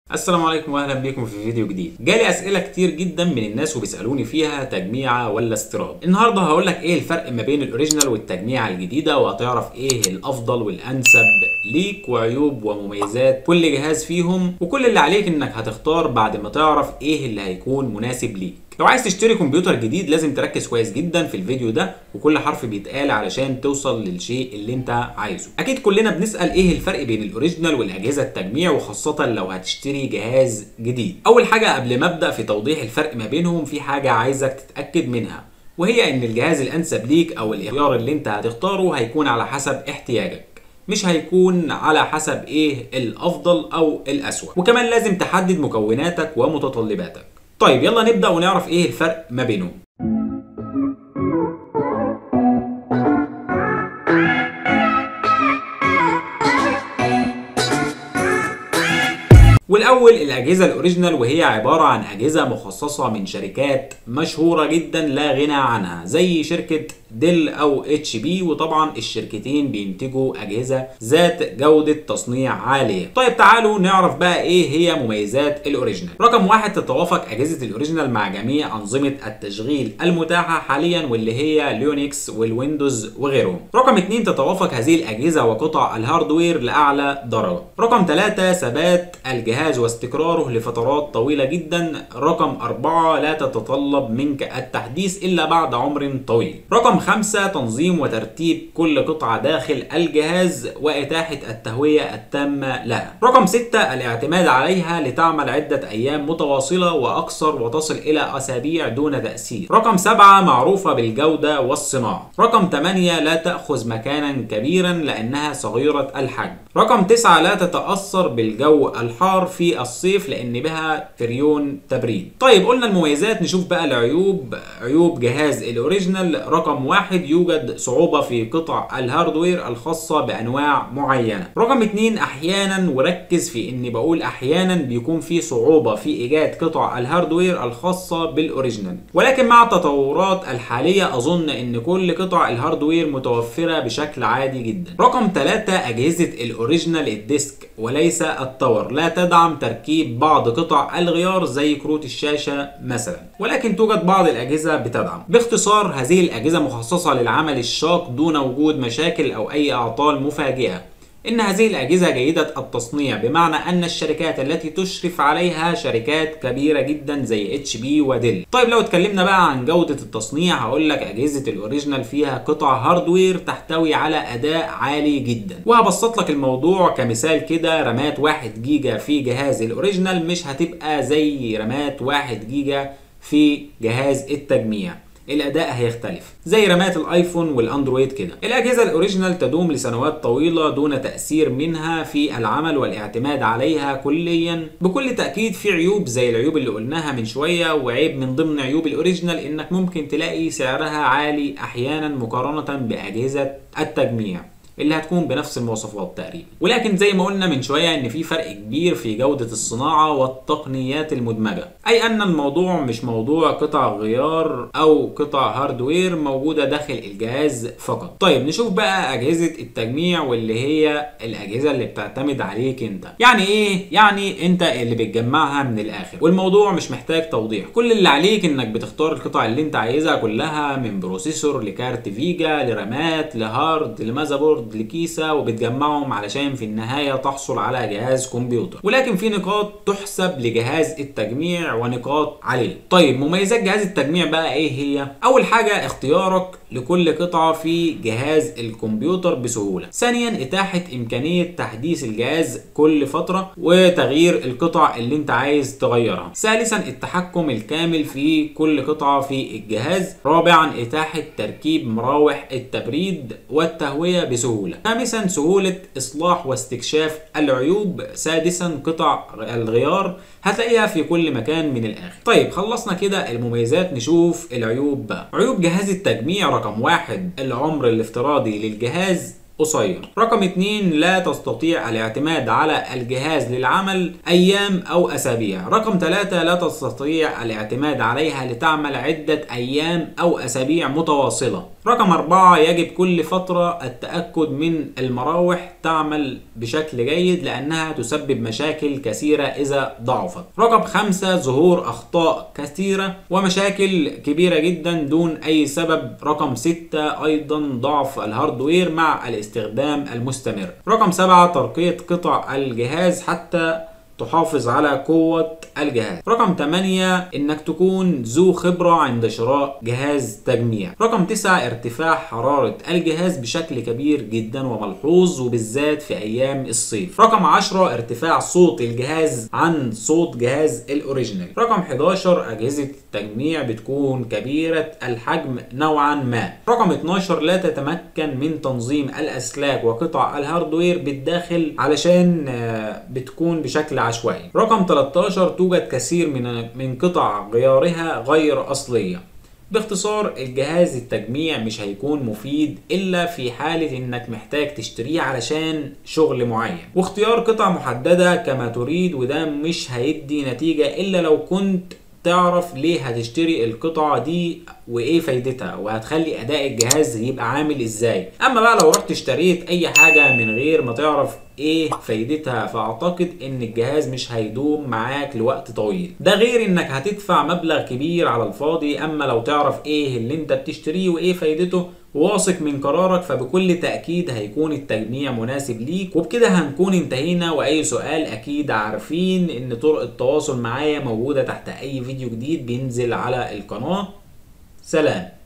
السلام عليكم واهلا بكم في فيديو جديد جالي اسئله كتير جدا من الناس وبيسالوني فيها تجميعه ولا استيراد النهارده هقول لك ايه الفرق ما بين الاوريجينال والتجميعه الجديده وهتعرف ايه الافضل والانسب ليك وعيوب ومميزات كل جهاز فيهم وكل اللي عليك انك هتختار بعد ما تعرف ايه اللي هيكون مناسب ليك لو عايز تشتري كمبيوتر جديد لازم تركز كويس جدا في الفيديو ده وكل حرف بيتقال علشان توصل للشيء اللي انت عايزه اكيد كلنا بنسال ايه الفرق بين الاوريجينال والاجهزه التجميع وخاصه لو هتشتري جهاز جديد اول حاجه قبل ما ابدا في توضيح الفرق ما بينهم في حاجه عايزك تتاكد منها وهي ان الجهاز الانسب ليك او الاختيار اللي انت هتختاره هيكون على حسب احتياجك مش هيكون على حسب ايه الافضل او الاسوأ وكمان لازم تحدد مكوناتك ومتطلباتك طيب يلا نبدأ ونعرف ايه الفرق ما بينهم والاول الاجهزه الاوريجينال وهي عباره عن اجهزه مخصصه من شركات مشهوره جدا لا غنى عنها زي شركه ديل او اتش بي وطبعا الشركتين بينتجوا اجهزه ذات جوده تصنيع عاليه طيب تعالوا نعرف بقى ايه هي مميزات الاوريجينال رقم واحد تتوافق اجهزه الاوريجينال مع جميع انظمه التشغيل المتاحه حاليا واللي هي ليونكس والويندوز وغيرهم رقم اتنين تتوافق هذه الاجهزه وقطع الهاردوير لاعلى درجه رقم ثلاثة ثبات الجهاز واستقراره لفترات طويله جدا رقم أربعة لا تتطلب منك التحديث الا بعد عمر طويل رقم خمسة تنظيم وترتيب كل قطعة داخل الجهاز وإتاحة التهوية التامة لها رقم ستة الاعتماد عليها لتعمل عدة أيام متواصلة وأكثر وتصل إلى أسابيع دون تأثير رقم سبعة معروفة بالجودة والصناعة رقم 8 لا تأخذ مكانا كبيرا لأنها صغيرة الحجم رقم 9 لا تتأثر بالجو الحار في الصيف لأن بها فريون تبريد طيب قلنا المميزات نشوف بقى العيوب عيوب جهاز الأوريجينال رقم واحد يوجد صعوبة في قطع الهاردوير الخاصة بأنواع معينة رقم اتنين أحيانا وركز في إني بقول أحيانا بيكون في صعوبة في إيجاد قطع الهاردوير الخاصة بالأوريجينال ولكن مع التطورات الحالية أظن إن كل قطع الهاردوير متوفرة بشكل عادي جدا رقم ثلاثة أجهزة الأوريجينال الديسك وليس التور لا تدعم تركيب بعض قطع الغيار زي كروت الشاشة مثلا ولكن توجد بعض الأجهزة بتدعم باختصار هذه الأجهزة مخصصة للعمل الشاق دون وجود مشاكل أو أي أعطال مفاجئة إن هذه الأجهزة جيدة التصنيع بمعنى أن الشركات التي تشرف عليها شركات كبيرة جدا زي اتش بي وديل. طيب لو اتكلمنا بقى عن جودة التصنيع هقول لك أجهزة الأوريجينال فيها قطع هاردوير تحتوي على أداء عالي جدا. وهبسط لك الموضوع كمثال كده رامات 1 جيجا في جهاز الأوريجينال مش هتبقى زي رامات 1 جيجا في جهاز التجميع. الاداء هيختلف زي رامات الايفون والاندرويد كده الاجهزه الاوريجينال تدوم لسنوات طويله دون تاثير منها في العمل والاعتماد عليها كليا بكل تاكيد في عيوب زي العيوب اللي قلناها من شويه وعيب من ضمن عيوب الاوريجينال انك ممكن تلاقي سعرها عالي احيانا مقارنه باجهزه التجميع اللي هتكون بنفس المواصفات تقريبا ولكن زي ما قلنا من شويه ان في فرق كبير في جوده الصناعه والتقنيات المدمجه اي ان الموضوع مش موضوع قطع غيار او قطع هاردوير موجوده داخل الجهاز فقط طيب نشوف بقى اجهزه التجميع واللي هي الاجهزه اللي بتعتمد عليك انت يعني ايه يعني انت اللي بتجمعها من الاخر والموضوع مش محتاج توضيح كل اللي عليك انك بتختار القطع اللي انت عايزها كلها من بروسيسور لكارت فيجا لرامات لهارد لماذا بورد لكيسه وبتجمعهم علشان في النهايه تحصل على جهاز كمبيوتر ولكن في نقاط تحسب لجهاز التجميع ونقاط عليه طيب مميزات جهاز التجميع بقى ايه هي اول حاجه اختيارك لكل قطعه في جهاز الكمبيوتر بسهوله ثانيا اتاحه امكانيه تحديث الجهاز كل فتره وتغيير القطع اللي انت عايز تغيرها ثالثا التحكم الكامل في كل قطعه في الجهاز رابعا اتاحه تركيب مراوح التبريد والتهويه بسهوله خامسا سهوله اصلاح واستكشاف العيوب سادسا قطع الغيار هتلاقيها في كل مكان من الاخر طيب خلصنا كده المميزات نشوف العيوب بقى عيوب جهاز التجميع رقم واحد العمر الافتراضي للجهاز قصير رقم اتنين لا تستطيع الاعتماد على الجهاز للعمل ايام او اسابيع رقم ثلاثة لا تستطيع الاعتماد عليها لتعمل عدة ايام او اسابيع متواصلة رقم أربعة يجب كل فترة التأكد من المراوح تعمل بشكل جيد لأنها تسبب مشاكل كثيرة إذا ضعفت رقم خمسة ظهور أخطاء كثيرة ومشاكل كبيرة جدا دون أي سبب رقم ستة أيضا ضعف الهاردوير مع الاستخدام المستمر رقم سبعة ترقية قطع الجهاز حتى تحافظ على قوة الجهاز رقم 8 انك تكون ذو خبرة عند شراء جهاز تجميع رقم 9 ارتفاع حرارة الجهاز بشكل كبير جدا وملحوظ وبالذات في ايام الصيف رقم 10 ارتفاع صوت الجهاز عن صوت جهاز الاوريجينال رقم 11 اجهزة التجميع بتكون كبيرة الحجم نوعا ما رقم 12 لا تتمكن من تنظيم الاسلاك وقطع الهاردوير بالداخل علشان بتكون بشكل عشوائي رقم 13 توجد كثير من من قطع غيارها غير أصلية باختصار الجهاز التجميع مش هيكون مفيد الا في حالة انك محتاج تشتريه علشان شغل معين واختيار قطع محددة كما تريد وده مش هيدي نتيجة الا لو كنت تعرف ليه هتشتري القطعة دي وايه فايدتها وهتخلي اداء الجهاز يبقى عامل ازاي اما بقى لو رحت اشتريت اي حاجة من غير ما تعرف ايه فايدتها فاعتقد ان الجهاز مش هيدوم معاك لوقت طويل ده غير انك هتدفع مبلغ كبير على الفاضي اما لو تعرف ايه اللي انت بتشتريه وايه فايدته واثق من قرارك فبكل تأكيد هيكون التجميع مناسب ليك وبكده هنكون انتهينا وأي سؤال أكيد عارفين إن طرق التواصل معايا موجودة تحت أي فيديو جديد بينزل على القناة سلام